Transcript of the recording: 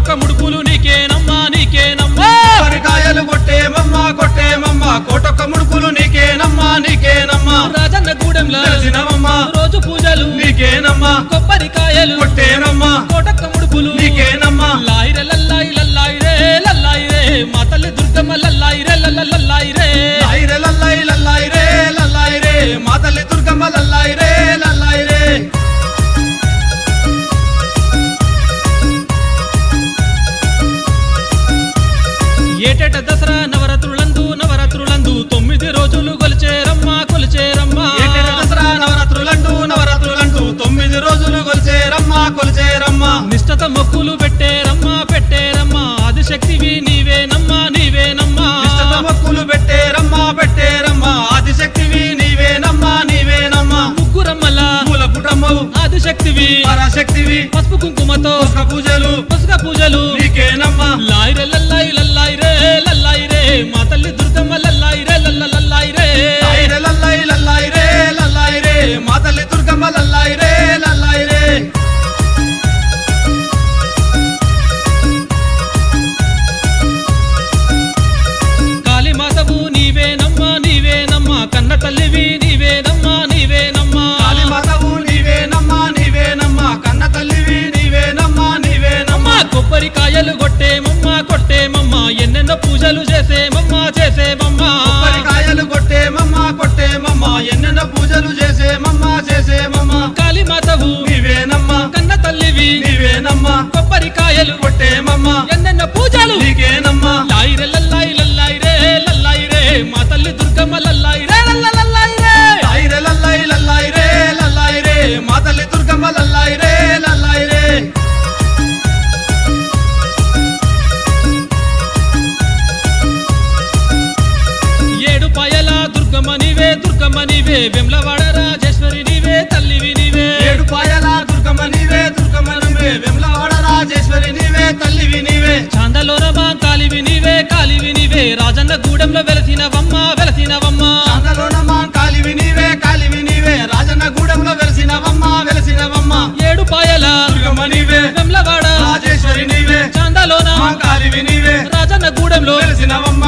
కోటొక్క ముడుపులు నీకేనమ్మా నీకేనమ్మా కొబ్బరికాయలు కొట్టేమమ్మ కొట్టేమమ్మ కోటొక్క ముడుపులు నీకేనమ్మా నీకేనమ్మా రాజన్న గూడెంలో తెలిసినవమ్మా రోజు పూజలు నీకేనమ్మా కొబ్బరికాయలు కొట్టేనమ్మా కోటొక్క ముడుపులు నీకేనమ్మా లాయిరే లల్లాయి లల్లాయి రే లల్లాయి రే మా తల్లి దుర్గమ్మ లల్లాయి రే లల్ల లల్లాయి రే లాయిరే లల్లాయి లల్లాయి రే లల్లాయి రే మా తల్లి దుర్గమ్మ లల్లాయి రే లల్లాయి రే ఏటేట దసరా నవరాత్రులందు నవరాత్రులందు తొమ్మిది రోజులు కొలిచేరమ్మా కొలిచేరమ్మా ఏటేట దసరా నవరాత్రులంటూ నవరాత్రులంటూ తొమ్మిది రోజులు కొలిచేరమ్మా కొలిచేరమ్మా నిష్టత మొక్కులు పెట్టేరమ్మా పెట్టేరమ్మా ఆదిశక్తివి నీవేనమ్మా నీవేనమ్మా నిష్టత మొక్కులు పెట్టేరమ్మా పెట్టేరమ్మా ఆదిశక్తివి నీవేనమ్మా నీవేనమ్మా ముగ్గురమ్మల మూల పుటమ్మవు ఆదిశక్తివి పరాశక్తివి పసుపు కుంకుమతో పుష్ప పూజలు పసుక పూజలు నీకేనమ్మా లాయిరే లల్లాయి లల్లాయి రే లల్లాయి రే మా తల్లి దుర్గమ్మ లల్లాయి రే లల్ల లల్లాయి రే లాయిరే లల్లాయి లల్లాయి రే లల్లాయి రే మా తల్లి దుర్గమ్మ లల్లాయి రే లల్లాయి రే కాళీమాతవు నీవేనమ్మా నీవేనమ్మా కన్న తల్లివి నీవేనమ్మా నీవేనమ్మా కాళీమాతవు నీవేనమ్మా నీవేనమ్మా కన్న తల్లివి నీవేనమ్మా నీవేనమ్మా అమ్మా కొబ్బరికాయలు కొట్టేమమ్మా కొట్టేమమ్మా ఎన్నెన్నో పూజలు చేసేమమ్మా చేసేమమ్మా కొబ్బరికాయలు కొట్టేమమ్మా కొట్టేమమ్మా ఎన్నెన్నో పూజలు చేసేమమ్మా చేసేమమ్మా కాళీమాతవు నీవేనమ్మా కన్న తల్లివి నీవేనమ్మా కొబ్బరికాయలు కొట్టేమమ్మా ఎన్నెన్నో పూజలు నీకేనమ్మా లాయిరే లల్లాయి లల్లాయి రే లల్లాయి రే మా తల్లి దుర్గమ్మ లల్లాయి రే లల్ల లల్లాయి రే లాయిరే లల్లాయి లల్లాయి రే లల్లాయి రే మా తల్లి దుర్గమ్మ లల్లాయి రే లల్లాయి రే ఏడు పాయల దుర్గమ్మ నీవే దుర్గమ్మ నీవే వెమ్లవాడ రాజేశ్వరి నీవే తల్లివి నీవే ఏడు పాయల దుర్గమ్మ నీవే దుర్గమ్మ నీవే వెమ్లవాడ రాజేశ్వరి నీవే తల్లివి నీవే చాందలోన కాలివి నీవే కాలివి నీవే రాజన్న గూడెంలో వెలసినవమ్మ వెలసినవమ్మ చాందలోనమ్మ కాలివి నీవే కాలివి నీవే రాజన్న గూడెంలో వెలిసినవమ్మ వెలిసినవమ్మ ఏడు పాయల దుర్గమ్మ నీవే వెమ్లవాడ రాజేశ్వరి నీవే చాందలోన మా కాలివి నీవే రాజన్న గూడెంలో వెలిసినవమ్మ